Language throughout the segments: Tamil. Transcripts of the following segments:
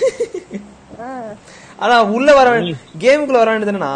ஆ. ஆனா உள்ள வர கேமுக்குள்ள வர வேண்டியதுனா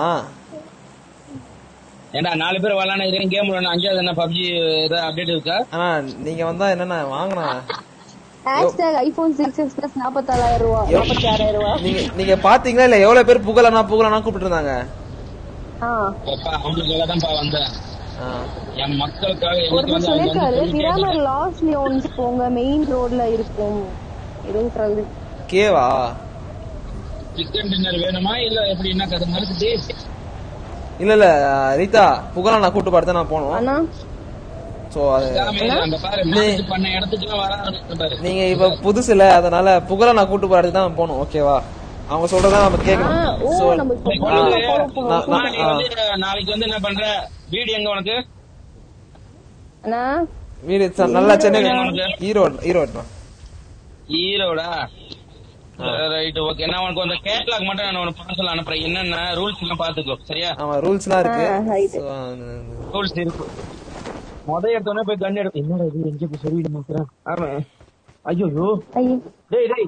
ஏண்டா நாலு பேர் விளாட இருக்கேன் கேம் விளாட அஞ்சாவது என்ன பப்ஜி ஏதாவது அப்டேட் இருக்கா ஆனா நீங்க வந்தா என்னன்னா வாங்கினா hashtag iPhone six X plus நாற்பத்தாறாயிரம் ரூபா நாற்பத்தி ஆறாயிரம் ரூபா நீங்க நீங்க பாத்தீங்களா இல்ல எவ்வளவு பேர் புகழனா புகழனா கூப்பிட்டு இருந்தாங்க ஆ. எப்பா அவங்களுக்காக தான்ப்பா வந்தேன் ஆ. என் மக்களுக்காக எனக்கு ஒருத்தர் வந்து அவங்க சொல்லிருக்காரு வந்து சொல்லி பிராமர் லாஸ் லியோன்ஸ் போங்க மெயின் ரோட்ல இருக்கும் இருபத்தி கேவா சிக்கன் டின்னர் வேணுமா இல்ல எப்படி என்ன கதை மறுத்து இல்ல இல்ல ரீதா புகழா நான் கூட்டு பார்த்து நான் போனோம் அண்ணா சோ அது அந்த பாரு மேரேஜ் பண்ண இடத்துக்கு வர ஆரம்பிச்சிட்டாரு நீங்க இப்ப புதுசுல அதனால புகழா நான் கூட்டு போறதுக்கு தான் போகணும் ஓகேவா அவங்க சொல்றதா நம்ம ஆ, கேட்கணும் ஓ So, நம்ம இப்ப ஆ, follow பண்ணலாம். நான்- நான்- நீ வந்து நாளைக்கு வந்து என்ன பண்ற வீடு எங்க உனக்கு அண்ணா வீடு ச- நல்லா சென்னை ஈரோடு ஈரோடு தான். ஈரோடா ரைட் ஓகே நான் உனக்கு அந்த கேட்லாக் மட்டும் நான் உனக்கு பார்சல் அனுப்புறேன் என்னென்ன ரூல்ஸ் எல்லாம் பாத்துக்கோ சரியா ஆமா ரூல்ஸ்லாம் இருக்கு ஆ, right. So, அந்த- ரூல்ஸ் இருக்கு முத எடுத்தோடனே போய் கன் எடுக்கும் என்னடா இது எங்க போய் சொல்லிட மாட்டேன் ஆமா ஐயோ ஐயோ டேய் டேய்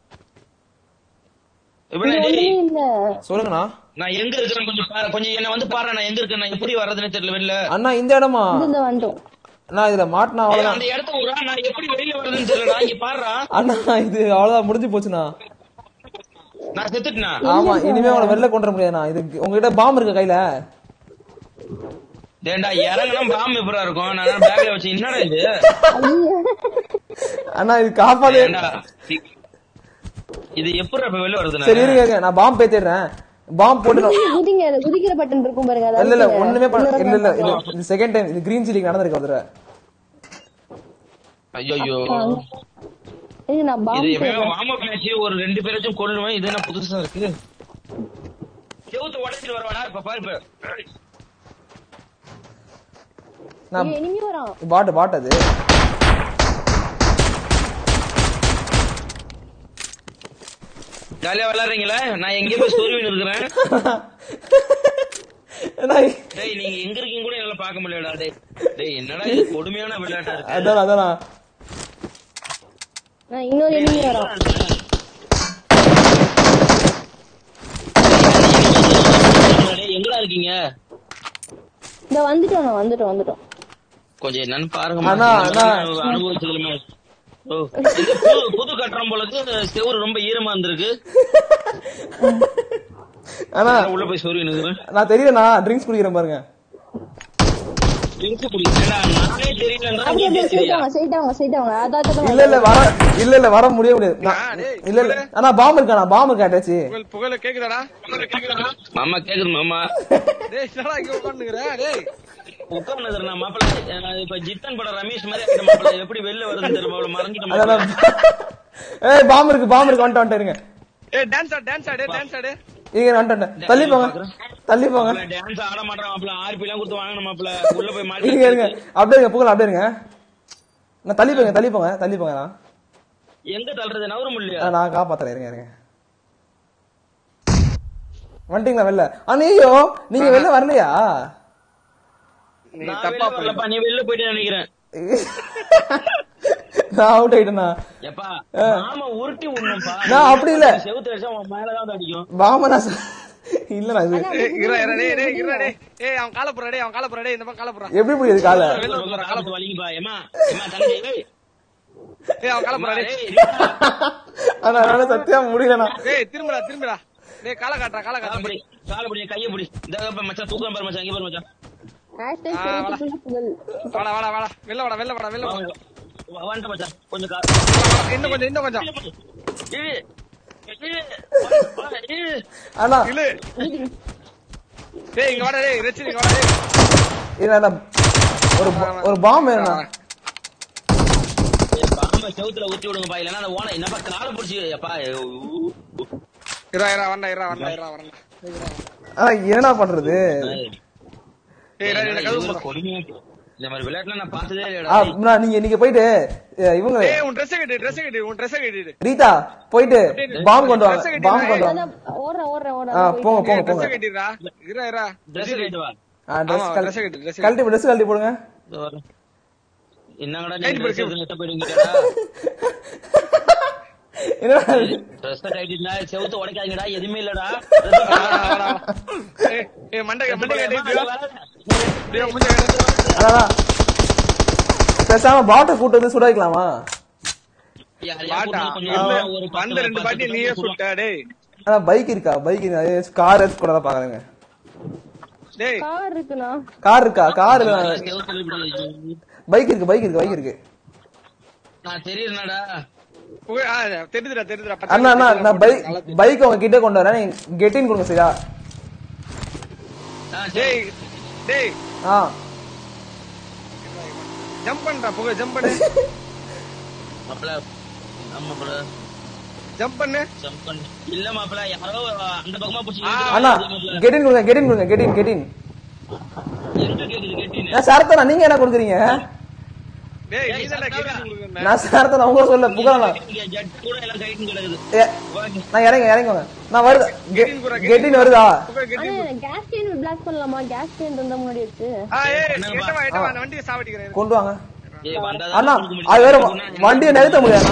இப்படி இது டேய் ஒண்ணுமே இல்ல சொல்லுங்கண்ணா நான் எங்க இருக்கிறேன் கொஞ்சம் பாரு கொஞ்சம் என்ன வந்து பாரு நான் எங்க இருக்கேன் நான் எப்படி வர்றதுன்னு தெரியல வெளில அண்ணா இந்த இடமா இது இந்த வந்துட்டோம் அண்ணா இதுல மாட்டினா ஏய், அவ்வளவுதான் அந்த இடத்த விடுறா நான் எப்படி வெளியில வர்றதுன்னு தெரியல இங்க பாருடா அண்ணா இது அவ்வளவுதான் முடிஞ்சு போச்சுண்ணா நான் செத்துட்டேனா ஆமா இனிமே அவனை வெளில கொண்டு வர முடியாதுண்ணா இது உங்ககிட்ட பாம்பு இருக்க கையில டேண்டா இறங்கினா பாம்பு எப்படா இருக்கும் நான் பேக்ல வச்சு என்னடா இது அண்ணா இது காப்பாது ஏண்டா இ- இது எப்படி இப்ப வெளில வருது சரி இருங்க இருங்க, நான் பாம்பு பேத்திடுறேன் பாம்பு போட்டு குதிங்க அது குதிக்கிற பட்டன் இருக்கும் பாருங்க அதை இல்ல இல்ல அழுத்துங்க. ஒண்ணுமே பண்ண இன்னொரு இல்ல இல்ல time இது- இது செகண்ட் டைம் இது கிரீன் சில்லிக்கு நடந்திருக்கு ஒரு தடவை ஐயோ இருங்க, நான் இது பாம்பு எப்பயுமே வார்ம் மேட்ச் ஒரு ரெண்டு பேராச்சும் கொல்லுவேன் இது என்ன புதுசா இருக்கு செவுத்து உடைச்சிட்டு வருவாடா இப்ப பாரு இப்ப நான் இனிமே வரான் பாட்டு பாட்டு அது ஜாலியா விளையாடுறீங்களா நான் எங்கேயோ போய் சொருவின்னு இருக்கிறேன் அண்ணா, டேய் நீங்க எங்க இருக்கீங்க கூட என்னால பார்க்க முடியலடா டேய் டேய் என்னடா இது கொடுமையான விளையாட்டா இருக்கு அதான் அதான் நான் இன்னொரு இனிமே வரான் டேய், எங்கடா இருக்கீங்க இந்த வந்துட்டோம் நான் வந்துட்டோம் வந்துட்டோம் கொஞ்சம் என்னன்னு பாருங்க அண்ணா, அண்ணா. அனுபவிச்சதுல ஓ இது புது புது கட்டுறம் போல இருக்கு செவுரு ரொம்ப ஈரமா இருந்திருக்கு ஆனா நான் உள்ள போய் சொருவி நிக்கிறேன் நான் தெரியலண்ணா ட்ரிங்க்ஸ் குடிக்கிறேன் பாருங்க ட்ரிங்க்ஸ் குடிக்கிறேன்டா நானே தெரியலன்றா நீ அப்படியே தெரியா ஸ்ட்ரைட் ஆங்க ஸ்ட்ரைட் ஆங்க ஸ்ட்ரைட் ஆங்க அதான் இல்ல இல்ல வர இல்ல இல்ல வர முடிய முடியாது நான்- இல்ல இல்ல ஆனா பாம்பு இருக்காண்ணா பாம்பு இருக்கா அட்டாச்சு புகழ் புகழ கேக்குதாடா புகழ கேக்குதாடா மாமா கேக்குது மாமா டேய் என்னடா இங்க உட்காந்துக்கிற டேய் உட்கார்ந்து மாப்பிள்ள நான் இப்ப ஜித்தன் படம் ரமேஷ் மாதிரி ஆயிட்ட மாப்பிள்ள எப்படி வெளில வருதுன்னு தெரியல மாப்பிள்ள மறந்துட்ட அதான் மாப்பிள்ள ஏய் பாம்பு இருக்கு பாம்பு இருக்கு வந்துட்டு வந்துட்டு இருங்க ஏய் டான்ஸ் ஆடு டான்ஸ் ஆடு டான்ஸ் ஆடு இருங்க வந்துட்டு வந்துட்டு. தள்ளி போங்க தள்ளி போங்க டான்ஸ் ஆட மாட்டான் மாப்பிள்ள ஆர்பி எல்லாம் கொடுத்து வாங்கணும் மாப்பிள்ள உள்ள போய் இருங்க இருங்க மாட்டி அப்படியே இருங்க புகழ் அப்படியே இருங்க நான் தள்ளி போங்க தள்ளி போங்க தள்ளி போங்க நான் எங்க தள்ளுறது நவர முடியல ஆ, நான் காப்பாத்துறேன் இருங்க இருங்க வந்துட்டீங்களா வெளில அண்ணியோ நீங்க வெளில வரலையா நீ நான் தப்பா வெளில வரலப்பா நீ வெளில போயிட்டு நினைக்கிறேன் நான் அவுட் ஆயிட்டேண்ணா எப்பா ஆமா உருட்டி விடணும்ப்பா நான் அப்படி இல்ல. செவுத்து அடிச்சா உன் மேலதான் வந்து அடிக்கும் பாமனா இல்லண்ணா இது ஏய் இறா இறா டேய் டேய் இறா டேய் ஏய் அவன் கால போறா டேய் அவன் கால போறா டேய் இந்த பக்கம் கால போறா எப்படி புரியுது கால வெளில வந்து போறா, காலத்து வலிக்குப்பா ஏமா ஏமா தங்கச்சி ஏய் ஏய் அவன் கால அம்மா, போறா டேய் ஏய், ரீட்டா, ஆனா என்னால சத்தியா முடியலண்ணா டேய் திரும்புடா திரும்புடா டேய் கால காட்டுறா கால காலை காட்டுறா பிடி காலை பிடி கையை பிடி இந்த இப்ப மச்சான் தூக்கம் பாரு மச்சான் இங்க பாரு மச்சான் ஹேஷ்டேக் ஆ, வாடா. செவத்து புகழ் வாடா வாடா வாடா வெளில வாடா வெளில வாடா வெளில வாடா வா- வந்துட்ட மச்சான் கொஞ்சம் கா இன்னும் கொஞ்சம் இன்னும் கொஞ்சம் ஏய், ஏய், வா, ஏய். அண்ணா இழு டேய் இங்க வாடா டேய் ரெச்சி இங்க வாடா டேய் இல்ல ஒரு பா- ஒரு பாம்பு வேணுண்ணா ஏய், பாம்பை செவுத்துல ஊத்தி விடுங்கப்பா இல்லைன்னா அந்த ஓனை என்னப்பா காலை பிடிச்சி எப்பா இரா இரா வரண்டா இரா வரண்டா இரா வரண்டா ஆனா என்னடா பண்றது டேய் இரா இந்த கதவு போறா கொடுமையா இருக்கு. இந்த மாதிரி விளையாட்டுல நான் பார்த்ததே ஆ, இல்லைடா அண்ணா, நீங்க நீங்க போயிட்டு அஹ், இவங்க டேய் உன் Dress கட்டு Dress கட்டு உன் Dress கட்டு ரீதா போயிட்டு பாம்பு கொண்டு வாங்க பாம்பு கொண்டு வாங்க அதான் ஓடுறேன் ஓடுறேன் ஆ ஓடுறேன் போங்க போங்க Dress போங்க கட்டிடுறா இரா இரா ட்ரெஸ் ரைட்டு வா ஆ ட்ரெஸ் ஆமா, dress கட்டு, dress கழட்டி ட்ரெஸ் கழட்டி போடுங்க இதோ வரேன். என்னங்கடா நீ கைட்டு ட்ரெஸ் பிடிச்சு. எடுத்து நெட்ட போயிடுங்கடா என்னடா இது? ட்ரெஸ் கைட்டினா செவுத்து உடைக்காதீங்கடா எதுவுமே இல்லடா ஏய், ஏய், மண்டை மண்டை கட்டி டேய், மூஞ்ச கட்டு. அதான் பேசாம பாட்டை கூட்டு வந்து சுட வைக்கலாமா பாட்டா என்ன, வந்த ரெண்டு பாட்டி நீயே சுட்ட டேய் ஆனா பைக் இருக்கா பைக் கார் எடுத்து கூட தான் பாக்குறேங்க டேய் கார் இருக்குண்ணா கார் இருக்கா கார் பைக் இருக்கு பைக் இருக்கு பைக் இருக்கு நான் தெரியுறேனடா புகழ், ஆ, தெரியுதுடா தெரியுதுடா பச்சை அண்ணா அண்ணா நான் பைக் நல்லா தெரியுது. பைக் உங்க கிட்ட கொண்டு வரேன் நீங்க கெட்டின் கொடுங்க சரியா ஆ, சரி. டேய் டேய் ஆ ஜம்ப் பண்றா புகழ் ஜம்ப் பண்ணு மாப்பிள ஆமா மாப்பிள ஜம்ப் பண்ணு ஜம்ப் பண்ணு இல்ல மாப்பிள யாரோ அந்த பக்கமா புடிச்சு ஆ. அண்ணா கெட்டின் கொடுங்க கெட்டின் கொடுங்க கெட்டின் கெட்டின் எங்க கேக்குது கேட்டீங்க நான் சரத்தனா நீங்க என்ன கொடுக்குறீங்க டேய் ஏய், நீ தான்டா சத்தம் கேட்டு கொடுக்கணும் நான் சரத்தனா உங்க சொல்ல புகழண்ணா ஜட் கூட எல்லாம் கைட்டு கிடக்குது ஏ, நான் இறங்க இறங்குங்க நான் வருது கெட்டின் குரா, கெட்டின் வருதா புகழ் கெட்டி அண்ணா கேஸ் கேன் பிளாக் பண்ணலாமா கேஸ் கேன் இருந்தா முன்னாடி இருக்கு ஆ ஏய் எட்டவா எட்டவா அந்த வண்டியை சாவடிக்கிறேன் கொண்டு வாங்க ஏய் வந்தாதான் அண்ணா கொடுக்க முடியும். அது வேற வண்டியை நிறுத்த முடியாது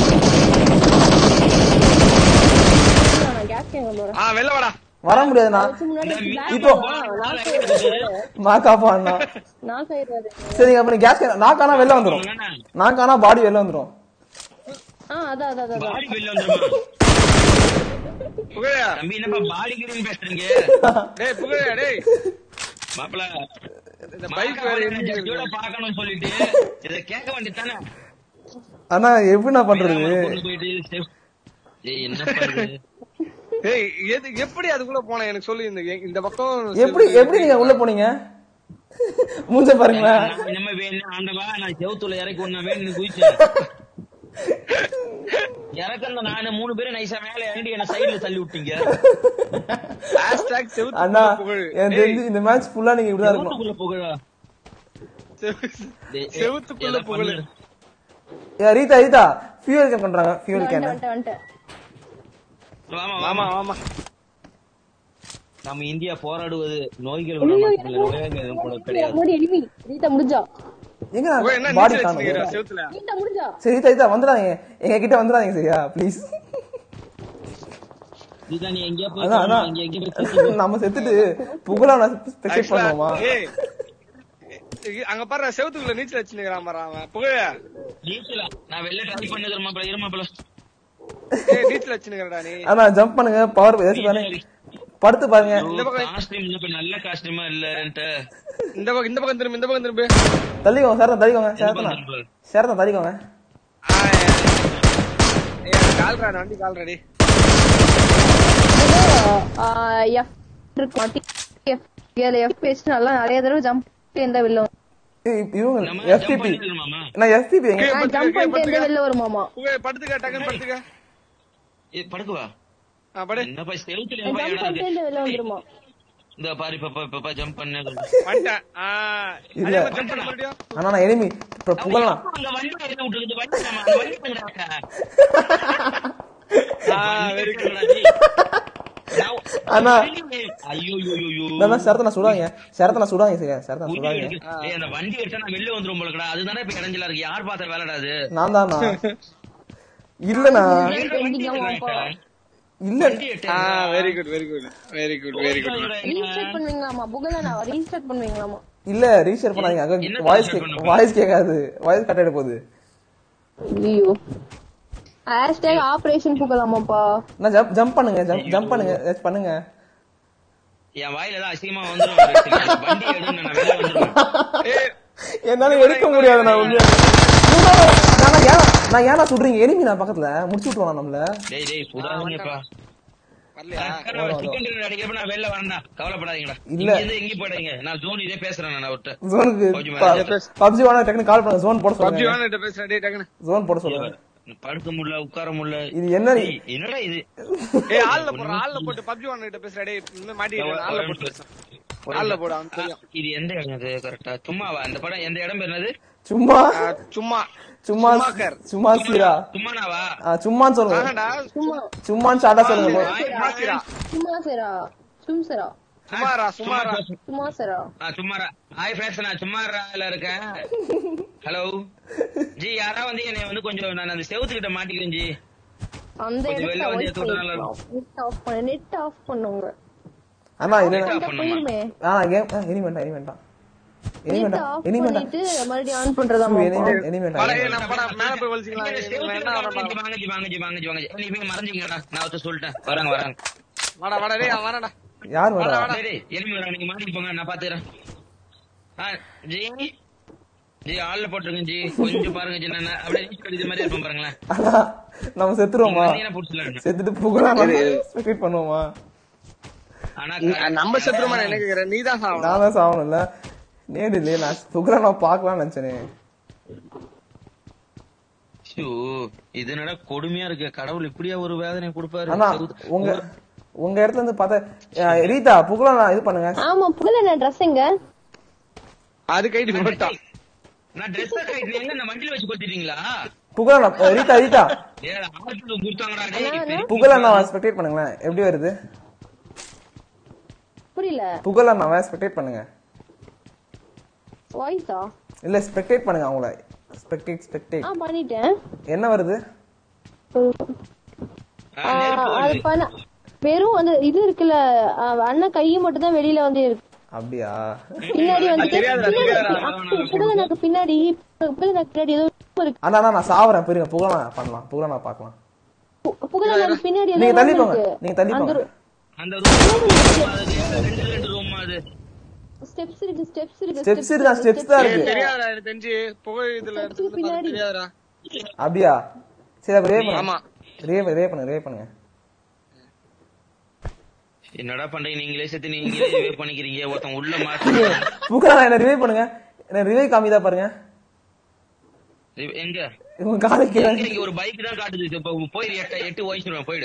கேஸ் கேன் கொண்டு வரேன் ஆ வெளில வாடா வர முடியாதுண்ணா அதுக்கு முன்னாடி black இப்போ- பண்ணலாம். knock ஆயிடுவாரு. நாக்காப்பா அண்ணா knock ஆயிடுவாரு. சரிங்க அப்ப கேஸ் நாக்கானா வெளில வந்துரும் அண்ணா, நாக்கானா பாடி வெளில வந்துரும் ஆ அதான் அதான் அதான், அதான் பாடி வெளில வந்துருமா புகழ தம்பி என்னப்பா பாடி கிரீன் பேசுறீங்க டேய் புகழ டேய் மாப்பிள இந்த பைக் வேற எரிஞ்சு ஜட்டியோட பாக்கணும்னு சொல்லிட்டு இத கேட்க வேண்டியதானே அண்ணா எப்படி நான் பண்றது கொண்டு போயிட்டு step- ஏய் என்னப்பா இது டேய் எது எப்படி அதுக்குள்ள போன எனக்கு சொல்லு இந்த இந்த பக்கம் எப்படி எப்படி நீங்க உள்ள போனீங்க மூஞ்ச பாருங்களேன் நான் நம்ம வேணும் ஆண்டவா நான் செவுத்துல இறக்கி ஒண்ணா வேணும் குதிச்சேன் இறக்கந்த நானு மூணு பேரும் நைஸா மேல இறங்கி என்ன சைடுல தள்ளி விட்டீங்க ஹேஷ்டாக் செவுத்து அண்ணா புகழ் எனக்கு தெரிஞ்சு இந்த மேட்ச் ஃபுல்லா நீங்க இப்படிதான் இருக்கணும் செவுத்துக்குள்ள புகழா டேய், ஏய், செவுத்துக்குள்ள எல்லாம் புகழ் பண்ணு. ஏ, ரீதா ரீதா ஃபியூல் கேன் பண்றாங்க ஃபியூல் கேன் வந்துட்டேன் வந்துட்டேன் வாமா ஆமா வாமா ஆமா நம்ம இந்தியா போராடுவது நோய்கள் குணமாக்குதல், நோய்கள் கூட கிடையாது முடி எனிமி ரீதா முடிஞ்சா எங்க புகழ் என்ன பாடி நீச்சல் காணும் அடிச்சுக்கிற செவுத்துல ரீதா முடிஞ்சா சரி ரீதா ரீதா வந்துடாதீங்க எங்க கிட்ட வந்துடாதீங்க சரியா ப்ளீஸ் இதுதான் நீ எங்கேயோ போய் அதான் காணும், அதான் இங்க எங்கேயோ போய் செத்து நம்ம செத்துட்டு புகழா ஸ்பெஷல் Actually, பண்ணுவோமா ஏய், ஏய், அங்க பாரு செவுத்துக்குள்ள நீச்சல் வச்சுக்கிறான் பாரு அவன் புகழ நீச்சலா நான் வெளில ட்ரை பண்ணது இருமாப்ல இருமாப்ல ஏய் நீச்சல் வச்சுக்கிறடா நீ ஆனா ஜம்ப் பண்ணுங்க பவர் ஏதாச்சும் பாருங்க படுத்து பாருங்க இந்த பக்கம் காஸ்டியூம் இப்ப நல்ல காஸ்டியூமா இல்லன்ட்டு இந்த பக்கம் இந்த பக்கம் திரும்ப இந்த பக்கம் திரும்ப தள்ளிக்கோங்க சேரத்தா தள்ளிக்கோங்க சேரத்தனா சேரத்தா தள்ளிக்கோங்க ஆ, ஏய், ஏய், கால்ரா அந்த வண்டி கால்ரா டேய் எஃப் இருக்கும் எஃப் ஏழு எஃப் பேஸ்ட் நல்லா நிறைய தடவை ஜம்ப் இருந்தா வெளில வரும் ஏய், இவங்க நம்ம எஃபிபி மாமா நான் எஃபிபி எங்க கீழே படுத்துக்க, ஜம்ப் கீழே பண்ணிட்டு இருந்தா படுத்துக்க. வெளில வருமாமா புகழ் படுத்துக்க டக்குன்னு படுத்துக்க ஏ படுக்குவா ஆ, படு என்னப்பா செவுத்துல ஜம்ப் என்னப்பா இடம் பண்ணிட்டு இருக்கு இருந்தா வெளில வந்துருமா இந்த பாரு இப்ப இப்ப ஜம்ப் பண்ண வந்துட்டேன் ஆ, இல்ல. அதே மாதிரி jump பண்ண மறுபடியும் ஆனா நான் எனிமி இப்ப புகழலாம் அங்க வண்டி எடுத்து விட்டுருக்குது வண்டி மாமா, அந்த வண்டி எங்கடா? ஆ, very good. நான் அண்ணா. ஐயோ ஐயோ ஐயோ நான் சரத்தனா சுடாங்க சரத்தனா சுடாங்க சரியா சரத்தனா உயிர் சுடாங்க இருக்கு. ஏய், அந்த வண்டி எடுத்தா நான் வெளில வந்துரும் போலக்கடா அதுதானே இப்ப இடைஞ்சலா இருக்கு யார் பார்த்த வேலைடா அது நான் தானா இல்லண்ணா வண்டி வாப்பா. இல்ல வண்டி எடுத்தா ஆ very good very good very good very good restart பண்ணுவீங்களாமா புகழ நான் ரீஸ்டார்ட் பண்ணுவீங்களாமா இல்ல ரீஷேர் பண்ணாதீங்க அங்க என்ன வாய்ஸ் reshare பண்ண வாய்ஸ் கேட்காது வாய்ஸ் கட் ஆயிட போகுது ஐயோ ஹேஷ்டேக் ஆபரேஷன் புகழாமாப்பா நான் ஜம்ப் ஜம்ப் பண்ணுங்க ஜம்ப் ஜம்ப் பண்ணுங்க ஏதாச்சும் பண்ணுங்க என் வாயில தான் அசிங்கமா வந்துரும் வண்டி எடுன்னு நான் வெளில வந்துருவேன் ஏய் என்னால எடுக்க முடியாது நான் உண்மையா நான் ஏன் நான் ஏன்னா சுடுறீங்க எனிமி நான் பக்கத்துல முடிச்சு விட்டுருவானா நம்மள டேய் டேய் சுடாதீங்கப்பா வரலையா சிக்கன் டின்னர் அடிக்கிறப்ப நான் வெளில வரேன்டா கவலைப்படாதீங்கடா இல்ல. இங்க இருந்து எங்கேயும் போயிடாதீங்க நான் ஜோன் இதே பேசுறேன் நான் அவர்கிட்ட ஜோனுக்கு கொஞ்சம் மேல பப்ஜி வேணா டக்குனு கால் பண்ணுங்க ஜோன் போட பப்ஜி சொல்லுங்க வேணும் பேசுறேன் டேய் டக்குன்னு ஜோன் போட சொல்லுங்க படுக்க முடியல உட்கார முடியல இது என்ன நீ- ஏய், என்னடா இது ஏய் ஆள்ல போடுற ஆள்ல போட்டு பப்ஜி ஒன்னு கிட்ட பேசுற டேய் இன்னும் மாட்டிக்கிட்டு ஆள்ல போட்டு பேசு. ஆள்ல போடு அவன் தெரியும் இது எந்த இடம் அது கரெக்டா சும்மாவா அந்த படம் எந்த இடம் பேர் என்னது சும்மா ஆ, சும்மா சும்மா சும்மாக்கர். சும்மா சீரா சும்மானாவா ஆ, சும்மான்னு சொல்லுங்க ஆஹாடா சும்மா சும்மான்னு ஷார்ட்டா சொல்லுங்க சும்மா சீரா சும்மா சரா சும் சரா சுமாரா சுமாரா சும்மா சரா ஆ, சும்மாரா ஹாய் ஃப்ரெண்ட்ஸ் நான் சும்மாரால இருக்கேன் ஹலோ ஜி யாரா வந்து என்னை வந்து கொஞ்சம் நான் அந்த செவுத்துக்கிட்ட மாட்டிக்கிறேன் ஜி அந்த கொஞ்சம் வெளில வந்து இடத்துல எடுத்து விட்டா நல்லா நெட் ஆஃப் பண்ண நெட் ஆஃப் பண்ணுங்க அண்ணா இது Net off அந்த பண்ணுமா? போயிருமே ஆ கேம் இனி வேண்டாம் இனி வேண்டாம் இனி நெட் வேண்டாம் ஆஃப் இனி வேண்டாம் பண்ணிட்டு மறுபடியும் ஆன் பண்றதா இனி மாமா? வேண்டாம் இனி வேண்டாம் பழைய நம்ம போடா, மேல போய் வலிச்சுக்கலாம் இங்க இவங்க என்ன வாங்க, வர வாங்க, ஜி, வாங்க, ஜி, வாங்க, ஜி, வாங்க, ஜி. நீங்க மறைஞ்சிங்கடா. நான் ஒருத்தர் சொல்லிட்டேன். வராங்க, வராங்க. வாடா வாடா டேய் அவன் வாடா யார் வரா டேய், டேய், enemy வராங்க, நீங்க மாட்டிட்டு போங்க, நான் பாத்துக்கிறேன். ஆ, ஜி, ஜி, ஆள்ல போட்டிருக்கேன், ஜி. கொஞ்சம் பாருங்க, ஜி, நான் அப்படியே reach அடிச்ச மாதிரி இருப்பேன் பாருங்களேன். அண்ணா, நம்ம செத்துருவோமா நீங்க வந்தீங்கன்னா புடிச்சிடலாம். செத்துட்டு புகழா ஸ்பெக்டேட் பண்ணுவோமா ஆனா, நம்ம சத்துருமா என்ன கேக்குற நீ தான் சாவணும் நான் தான் சாவணும்ல நேடு இல்லையே நான் புகழா நான் பார்க்கலாம்னு நினைச்சேனே ஷோ, இது என்னடா கொடுமையா இருக்கு கடவுள் இப்படியா ஒரு வேதனை கொடுப்பாரு அண்ணா செவுத்து- உங்க உங்க இடத்துல இருந்து பார்த்தா அஹ், ரீதா புகழா நான் இது பண்ணுங்க ஆமா புகழ நான் ட்ரெஸ் எங்க அது கைட்டு போட்டான் நான் ட்ரெஸ் கட்டிட்டு எங்க இந்த வண்டியில வச்சு கொடுத்துட்டீங்களா புகழா நான் ரீதா ரீதா ஏ ஆட்டு கொடுத்தாங்கடா டேய். புகழா நான் ஸ்பெக்டேட் பண்ணுங்களேன் எப்படி வருது புரியல புகழா நான் ஸ்பெக்டேட் பண்ணுங்க வாய்ஸா இல்ல ஸ்பெக்டேட் பண்ணுங்க அவங்கள ஸ்பெக்டேட் ஸ்பெக்டேட் ஆ பண்ணிட்டேன் என்ன வருது ஆ, நெருப்பு ஆ, அது வருது. பண்ண வெறும் அந்த இது இருக்குல்ல ஆ, அண்ணன் கை மட்டும் தான் வெளியில வந்து இருக்கு அப்படியா பின்னாடி வந்துட்டு தெரியாதுடா, தெரியாதுடா. புகழனுக்கு பின்னாடி புகழனுக்கு பின்னாடி ஏதோ இருக்கு அண்ணா அண்ணா, நான் சாவறேன் பெருங்க புகழா நான் பண்ணலாம் புகழா நான் பார்க்கலாம் புகழனுக்கு பின்னாடி ஏதோ நீங்க தள்ளி room போங்க இருக்கு. நீங்க தள்ளி அந்த போங்க அந்த ரூம் அது ரெண்டு ரெண்டு ரூம் அது ஸ்டெப்ஸ் இருக்கு ஸ்டெப்ஸ் இருக்கு ஸ்டெப்ஸ் இருக்கா ஸ்டெப்ஸ் தான் ஏய், இருக்கு தெரியாதுடா எனக்கு தெரிஞ்சு புகை இதுல Steps க்கு இருந்து பின்னாடி. தெரியாதுடா அப்படியா சரி அப்ப ரே ஆமா பண்ணுங்க ரே ரே பண்ணுங்க ரே பண்ணுங்க என்னடா பண்றீங்க நீங்களே சேர்த்து நீங்களே ரிவே பண்ணிக்கிறீங்க ஒருத்தன் உள்ள மாத்தி புகழா என்ன ரிவே பண்ணுங்க என்ன ரிவே காமிதா பாருங்க எங்க உங்க காலுக்கு கீழே எங்க இங்க ஒரு பைக் தான் காட்டுது இப்ப போயிரு எட்டு எட்டு வயசு போயிடு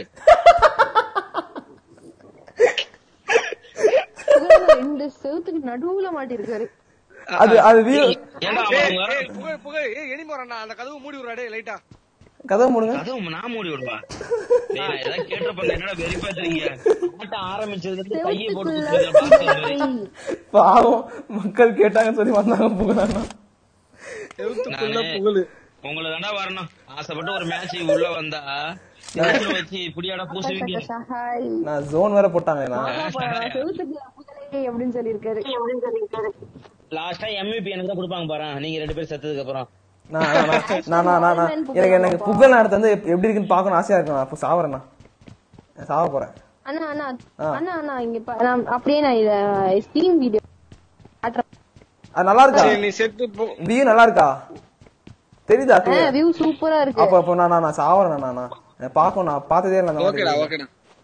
புகழன் ரெண்டு செவுத்துக்கு நடுவுல மாட்டிருக்காரு அது அது வியூ ஏன்டா ஏய், அவங்க ஏய், புகை புகை ஏய் எனிமி வரான்டா அந்த கதவு மூடி விடுறா டேய் லைட்டா கதவை மூடுங்க அதுவும் நான் மூடி விடுவா டேய், நான் ஏதாவது கேட்டிருப்பேன் என்னடா வெறி பேசுறீங்க ஆட்ட ஆரம்பிச்சதுல இருந்து கையை போட்டு செவுத்துக்குள்ள குத்துறீங்க, பாத்து. பாவம் மக்கள் கேட்டாங்கன்னு சொல்லி வந்தாங்க புகழா செவுத்துக்குள்ள நானு- புகழு உங்களை தாண்டா வரணும் ஆசைப்பட்டு ஒரு மேட்ச் உள்ள வந்தா இதுல வச்சு இப்படியாடா பூசுவீங்க சஹாய் நான் ஜோன் வேற போட்டாங்க நான் செவுத்துக்குள்ள புகழே அப்படின்னு சொல்லியிருக்காரு லாஸ்டா எம்விபி எனக்கு தான் கொடுப்பாங்க பாரு நீங்க ரெண்டு பேரும் செத்ததுக்கு அப்புறம் நான் நான் நான் நான் நான் நான் எனக்கு எனக்கு புகழ் நடத்து வந்து எப்- எப்படி இருக்குன்னு பார்க்கணும் ஆசையா இருக்கு நான் இப்ப சாவறேன் நான் நான் சாவ போறேன் அண்ணா அண்ணா ஆ. அண்ணா அண்ணா இங்க பா- நான் அப்படியே நான் இத ஸ்டீம் வீடியோ அது நல்லா இருக்கா சரி, நீ செத்து போ வியூ நல்லா இருக்கா தெரியுதா clear? வியூ சூப்பரா இருக்கு அப்ப அப்ப நான் நான் நான் சாவறேன் நான் நான் நான் பார்க்கணும் நான் பார்த்ததே இல்லை அந்த மாதிரி. ஓகேடா ஓகேடா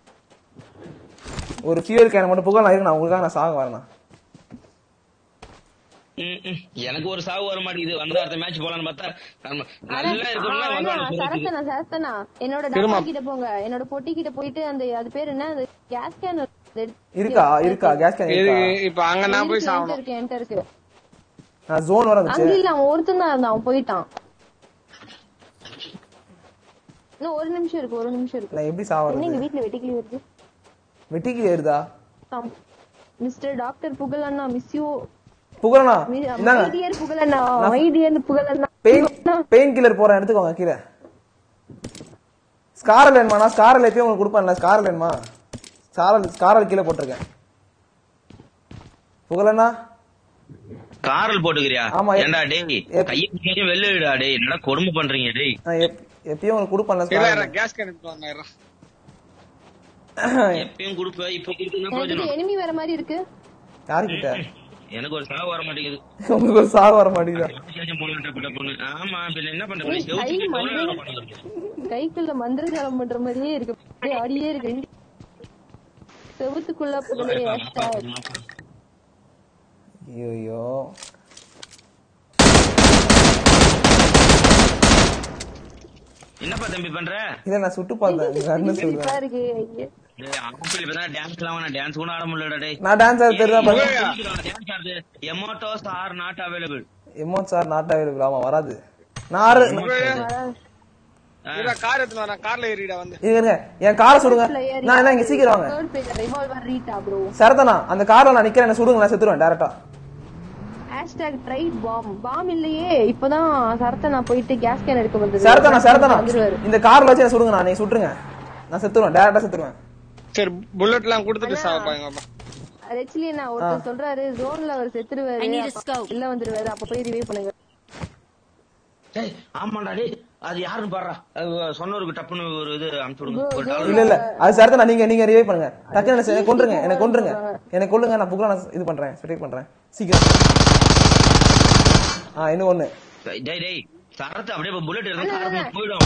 ஒரு ஃபியூல் கேன் மட்டும் புகழ் நான் இருக்கு நான் உங்களுக்காக நான் சாக வரேன் நான். ம், ம். எனக்கு ஒரு சாவு வர மாட்டேங்குது வந்து அடுத்த மேட்ச் போலான்னு பார்த்தா நம்ம நல்லா இருக்கணும்னா அண்ணா வந்து சரத்தனா சரத்தனா என்னோட டப்பா கிட்ட போங்க என்னோட பொட்டி கிட்ட போயிட்டு அந்த அது பேர் என்ன அந்த கேஸ் கேன் இருக்கா இருக்கா கேஸ் கேன் இது இருக்கா இப்ப அங்க நான் போய் சாவணும் இருக்கு என்கிட்ட இருக்கு நான் ஜோன் வர வந்துச்சு அங்க இல்ல அவன் ஒருத்தன் தான் இருந்தான் அவன் போயிட்டான் இன்னும் ஒரு நிமிஷம் இருக்கு ஒரு நிமிஷம் இருக்கு நான் எப்படி என்ன சாவறது எங்க வீட்டுல வெட்டிக்கிளி வருது வெட்டிக்கு ஏறுதா மிஸ்டர் டாக்டர் புகழ் அண்ணா மிஸ் யூ புகழனா இந்தாங்க மைடியர் புகழ் அண்ணா மைடியர் புகழ் அண்ணா பெயின் பெயின் கில்லர் போறேன் எடுத்துக்கோங்க கீழே ஸ்காரல் வேணுமா நான் ஸ்காரல் எப்பயும் உங்களுக்கு கொடுப்பேன்ல ஸ்காரல் வேணுமா ஸ்காரல் ஸ்காரல் கீழே போட்டிருக்கேன் புகழண்ணா காரல் போட்டுக்கிறியா ஆமா, எப்- ஏன்டா டேய் எப்- கையை கையை வெளில விடா டேய் என்னடா கொடுமை பண்றீங்க டேய் நான் எப்- எப்பயும் உங்களுக்கு கொடுப்பேன்ல இல்ல ஸ்காரல் கேஸ் கேன் எடுத்து வாங்க எப்பயும் கொடுப்ப இப்ப கொடுத்து என்ன எனக்கு பிரயோஜனம் எனிமி வர மாதிரி இருக்கு யாருக்கிட்ட எனக்கு ஒரு சாவு வர மாட்டேங்குது உங்களுக்கு ஒரு சாவு வர மாட்டேங்குதா விசேஷம் போன விட்டப்பட்ட பொண்ணு ஆமா பின்ன என்ன பண்ற ஏய், கை செவுத்துக்கு மண்ணு. எவ்வளவு நேரம் பண்ணுறது? கைக்குள்ள மந்திரஜாலம் பண்ற மாதிரியே இருக்கு அப்படியே ஆடியே இருக்கு ரெண்டு செவுத்துக்குள்ள புகழே hashtag. ஐயோ என்னப்பா தம்பி பண்ற இல்ல நான் சுட்டு பார்த்தேன் கண்ணு சிரிப்பா சொல்றேன் இருக்கு ஐயே. டேய் ஆப்பிள் இப்பதான் டான்ஸ் எல்லாம் வேணாம் டான்ஸ் கூட ஆட முடியலடா டேய் நான் டான்ஸ் ஆட தெரியுதா பாருங்க டான்ஸ் ஆடுது emotes are not available emotes are not available ஆமா வராது நான் ஆறு இல்ல கார் எடுத்து நான் கார்ல ஏறிடா வந்து இருங்க இருங்க. என் காரை சுடுங்க நான் என்ன இங்க சீக்கிரம் வாங்க Third page revolver Rita bro. சரதனா அந்த கார்ல நான் நிக்கிறேன் என்ன சுடுங்க நான் செத்துருவேன் டேரக்டா ஹேஷ்டாக் ட்ரை பாம் பாம் இல்லையே இப்பதான் சரத்தை நான் போயிட்டு கேஸ் கேன் எடுக்க வந்தது சரதானா சரதானா வந்துருவாரு இந்த கார்ல வச்சு என்ன சுடுங்க நான் நீங்க சுட்டுருங்க நான் செத்துருவேன் டேரக்டா செத்துருவேன் சரி புல்லட் எல்லாம் கொடுத்துட்டு சாப்பாங்க அப்பா ரெச்சிலி நான் ஒருத்தர் சொல்றாரு ஜோன்ல அவர் செத்துருவாரு I need a அப்ப- scope. இல்ல வந்துருவாரு அப்ப போய் ரிவைவ் பண்ணுங்க டேய் ஆமாண்டா டேய் அது யாருன்னு பாடுறா அது சொன்னவருக்கு டப்புன்னு ஒரு இது அனுப்பிச்சு விடுங்க ஒரு bro, dollar. இல்ல இல்ல அது சரதானா நீங்க நீங்க ரிவைவ் பண்ணுங்க டக்குனு என்ன செய்ய- கொன்றுங்க என்ன கொன்றுங்க என்ன கொல்லுங்க நான் புகழ நான் இது பண்றேன் செட்டில் பண்றேன் சீக்கிரம் ஆ இன்னும் ஒண்ணு டேய் டேய் சரத்து அப்படியே புல்லட் இருந்து காரணம் போயிடும்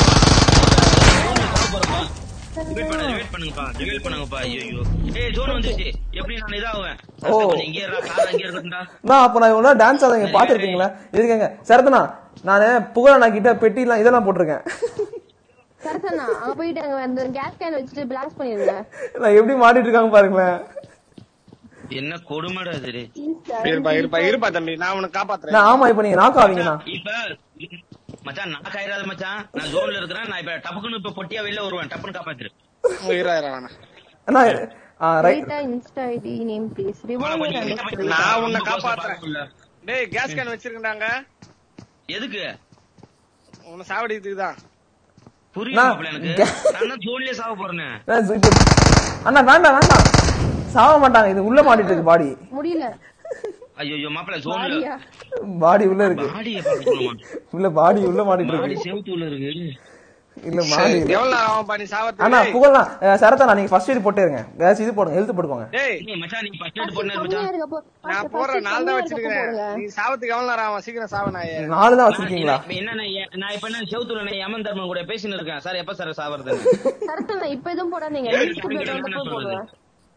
டிவைட் பண்ணு டிவைட் பண்ணுங்கப்பா டிவைட் பண்ணுங்கப்பா ஐயோ ஏய் ஜோன் வந்துச்சு எப்படி நான் இதாகுவேன் ஓ. கொஞ்சம் இங்கே இருடா கார் அங்கே இருக்கட்டும்டா நான் அப்ப நான் இவ்வளவு டான்ஸ் ஆடுங்க பாத்துருக்கீங்களா இருக்கேங்க சரதனா நானு புகழ கிட்ட பெட்டி எல்லாம் இதெல்லாம் போட்டிருக்கேன் சரத்தண்ணா அங்க போயிட்டு அங்க அந்த கேஸ் கேன் வச்சுட்டு பிளாஸ்ட் பண்ணிருங்க நான் எப்படி மாட்டிட்டு இருக்காங்க பாருங்களேன் என்ன கொடுமைடா இது டேய். இருப்பா இருப்பா இருப்பா தம்பி நான் உனக்கு காப்பாத்துறேன் நான் ஆமா இப்ப நீங்க நாக்கு ஆவீங்கண்ணா இப்ப மச்சான் நான் கயிறாத மச்சான் நான் ஜோன்ல இருக்கிறேன் நான் இப்ப டப்புக்குன்னு இப்ப பொட்டியா வெளில வருவேன் டப்புன்னு காப்பாத்துரு இருபா இருபா வேணாம் அண்ணா ஆ ரைட் ரைட்டா இன்ஸ்டா ஐடி நேம் ப்ளீஸ் வாடா, ரிவால்வர் கொஞ்சம் கிட்ட போய் நான் உன்னை ரொம்ப காப்பாத்துறேன். பார்க்கல. டேய் கேஸ் கேன் வச்சிருக்கேன்டாங்க எதுக்கு உன்னை சாவடிக்கிறதுக்கு தான் புரியல நான் மாப்பிள்ள எனக்கு கே- நான் தான் ஜோன்லயே சாவ போறேன் அண்ணா வேண்டாம் வேண்டாம் சாவ மாட்டாங்க இது உள்ள மாட்டிட்டு இருக்கு பாடி முடியல ஐயோ மாப்பிள்ள ஜோன்ல பாடியா பாடி உள்ள இருக்கு பாடிய பாக்கணுமா உள்ள பாடி உள்ள மாட்டிட்டு பாடி இருக்கு செவுத்து உள்ள இருக்கு இல்ல மாடி இல்ல. எவ்வளவு நேரம் ஆகும் பண்ணி அண்ணா சாவத்துக்கு புகழ்ண்ணா அஹ், சரத்தா நீங்க ஃபர்ஸ்ட் எய்ட் போட்டுருங்க கேஸ் இது போடுங்க ஹெல்த் போட்டுக்கோங்க டேய் ஏய் மச்சான் நீ ஃபர்ஸ்ட் எய்ட் பண்ணு கம்மியா மச்சான் இருக்க போ நான் போடுறேன் நாலு தான் வச்சிருக்கிறேன் நீ சாவத்துக்கு எவ்வளவு நேரம் ஆகும் சீக்கிரம் சாவ நாயே நாலு தான் வச்சிருக்கீங்களா நான் என்ன நான் ஏ- நான் இப்ப என்ன செவுத்துல நான் யமன் தர்மன் கூட பேசின்னு இருக்கேன் சார் எப்ப சார் சாவறது சரத்தண்ணா இப்ப எதுவும் போடாதீங்க ஏய், நெக்ஸ்ட் பிளேட் என்ன வந்தப்போ சொல்றது? போடுவேன்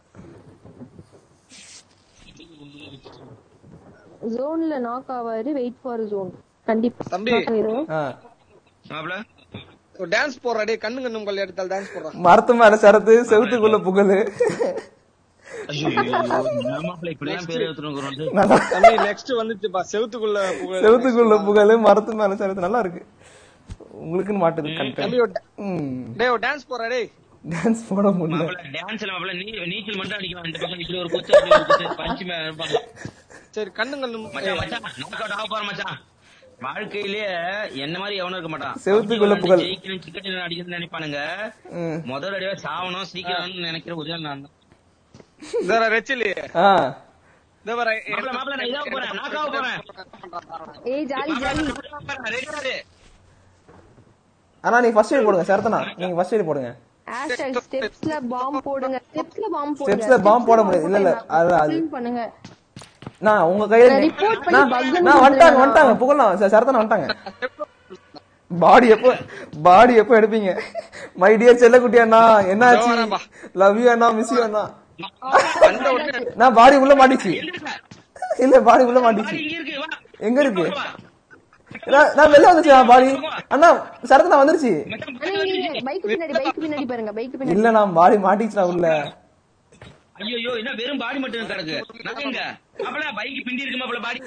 ஜோன்ல நாக் ஆவாரு வெயிட் ஃபார் ஜோன் கண்டிப்பா தம்பி. knock ஆயிரும். ஆ. மாப்பிள்ள ஒரு டான்ஸ் போடுறா டேய் கண்ணு கண்ணும் கொள்ள எடுத்தால் டான்ஸ் போடுறான் மரத்து மேல சரத்து செவுத்துக்குள்ள புகழ் ஐயோ மாப்பிள்ள இப்படி எல்லாம் பேர் எடுத்துருக்கிறோம் நல்லா தம்பி நெக்ஸ்ட் வந்துச்சுப்பா செவுத்துக்குள்ள புகழ் செவுத்துக்குள்ள புகழ் மரத்து மேல சரத்து நல்லா இருக்கு உங்களுக்குன்னு மாட்டுது தம்பி கண்டென்ட் ஒரு டேய் ஒரு டான்ஸ் போடுறா டேய் டான்ஸ் போட முடியல மாப்பிள்ள டான்ஸ்ல மாப்பிள்ள நீ நீச்சல் மட்டும் அடிக்கலாம் இந்த பக்கம் இப்படி ஒரு குத்து அப்படி ஒரு குத்து பஞ்சு மேல இருப்பாங்க சரி கண்ணு கண்ணும் மச்சான் மச்சான் நாக் அவுட் ஆக போற மச்சான் வாழ்க்கையிலேயே என்ன மாதிரி எவனும் இருக்க மாட்டான் செவுத்துக்குள்ள PUBG புகழ். ஜெயிக்கணும் கிரிக்கெட் அடிக்கணும்னு நினைப்பானுங்க ம். முதல் அடியா சாவணும் சீக்கிரம் நினைக்கிற ஒரே ஆள் நான் தான் இதர ரெச்சிலி ஆ இந்த வர மாப்பிள்ள மாப்பிள்ள நான் இதாக போறேன் நாக் ஆக போறேன் ஏய் ஜாலி ஜாலி ரெடியாரு ஆனா நீங்க ஃபர்ஸ்ட் எய்ட் போடுங்க சரத்தனா நீங்க ஃபர்ஸ்ட் எய்ட் போடுங்க ஹேஷ்டாக் ஸ்டெப்ஸ்ல பாம் போடுங்க ஸ்டெப்ஸ்ல பாம் போடுங்க Steps ல bomb போட முடியாது. இல்ல, இல்ல. அது- அது- Clean பண்ணுங்க நான் உங்க கையில நான் report பண்ணி நான் bug ன்னு நான் வந்துட்டாங்க சொல்றேன் வந்துட்டாங்க புகழலாம் ச- சரத்தனா வந்துட்டாங்க பாடி எப்போ பாடி எப்போ எடுப்பீங்க மை டியர் செல்லக்குட்டி அண்ணா என்னாச்சு இதோ வரேன்பா. லவ் யூ அண்ணா மிஸ் யூ அண்ணா வந்த உடனே நான் பாடி உள்ள மாட்டிச்சு இல்ல பாடி உள்ள மாட்டிச்சு இங்க இருக்கு வா எங்க இருக்கு நான் நான் வெளில வந்துச்சு பாடி அண்ணா சரத்தனா வந்துருச்சு பைக் பின்னாடி பைக் பின்னாடி பாருங்க பைக் பின்னாடி இல்ல நான் பாடி மாட்டிச்சுனா உள்ள ஐயோ என்ன வெறும் பாடி மட்டும் கிடக்கு நான் எங்க மாப்பிள்ள பைக் பிந்தி இருக்கு மாப்பிள்ள பாடி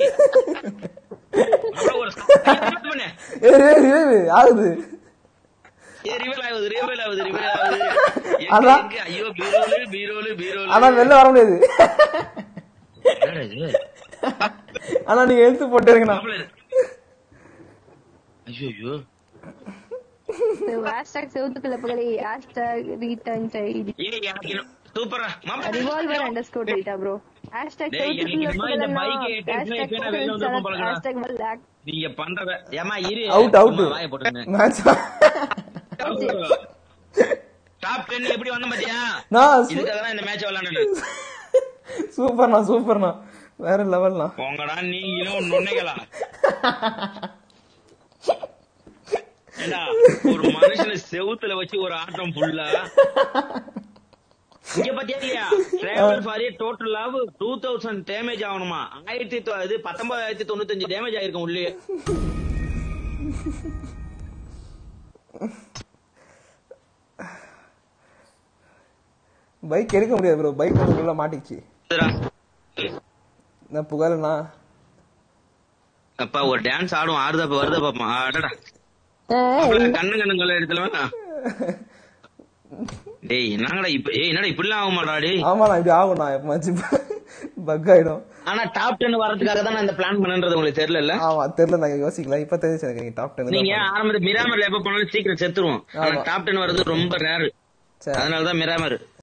ஒரு பண்ணு ஏ ரே ஆகுது ஏ ரிவல் ஆகுது ரிவல் ஆகுது ரிவல் ஆகுது எங்க, அதான். எங்க? ஐயோ பீரோலு பீரோலு பீரோலு ஆனா வெளில வர முடியாது என்னடா இது ஆனா நீங்க எழுத்து போட்டுருங்கண்ணா மாப்பிள்ள ஐயோ ஐயோ ஹேஷ்டாக் செவுத்துக்குள்ள புகழை ஹேஷ்டாக் ரீட்டன் ஐடி ஏய் எனக்கு இன்னும் சூப்பரா மாப்பிள்ள revolver underscore data bro hashtag டேய், எனக்கு செவுத்துக்குள்ள இந்த புகழனா மாதிரி இந்த bike ஏ டென்ஷன் ஹேஷ்டாக் ஆயிடுச்சுன்னா வெளில வந்து சரத் பழகுடா. ஹேஷ்டாக் வல்லாக் நீங்க பண்றத ஏமா இரு அவுட் அவுட் சும்மா வாயை போட்டுருங்க மேட்ச் டாப் டென் எப்படி வந்த பாத்தியா நான் இதுக்காக தான் இந்த மேட்ச் விளையாடுனேன் சூப்பர்ண்ணா சூப்பர்ண்ணா வேற லெவல்ண்ணா போங்கடா நீங்களும் நுண்ணைகளா ஏண்டா ஒரு மனுஷனை செவுத்துல வச்சு ஒரு ஆட்டம் ஃபுல்லா இங்க பாத்தியா இல்லையா டிராவல் ஃபார் டோட்டல் லாவ் டூ தௌசண்ட் டேமேஜ் ஆகணுமா ஆயிரத்தி தொ- இது பத்தொன்பதாயிரத்தி தொண்ணூத்தஞ்சு டேமேஜ் ஆயிருக்கும் உள்ளே பைக் எடுக்க முடியாது ப்ரோ பைக் வந்து உள்ள மாட்டிச்சு இதுடா. நான் புகழண்ணா அப்பா ஒரு டான்ஸ் ஆடும் ஆடுதா அப்ப வருதா பாப்பா அடடா கண்ணு கண்ணுங்கள இடத்துல வேணா டேய் என்னங்கடா இப்ப ஏய் என்னடா இப்படிலாம் ஆகுமாடா டேய் ஆமாண்ணா இப்படி ஆகும்ண்ணா எப்பமாச்சு பக் ஆயிடும் ஆனா டாப் டென் வரதுக்காக தான் நான் இந்த பிளான் பண்ணன்றது உங்களுக்கு தெரியல ஆமா தெரியல நான் யோசிக்கல இப்ப தெரிஞ்சு எனக்கு நீங்க டாப் டென் நீங்க ஆரம்பத்துல மிராமர்ல எப்ப போனாலும் சீக்கிரம் செத்துருவோம் ஆனா ஆமா. டாப் டென் வர்றது ரொம்ப ரேர் சரி அதனாலதான் மிராமர்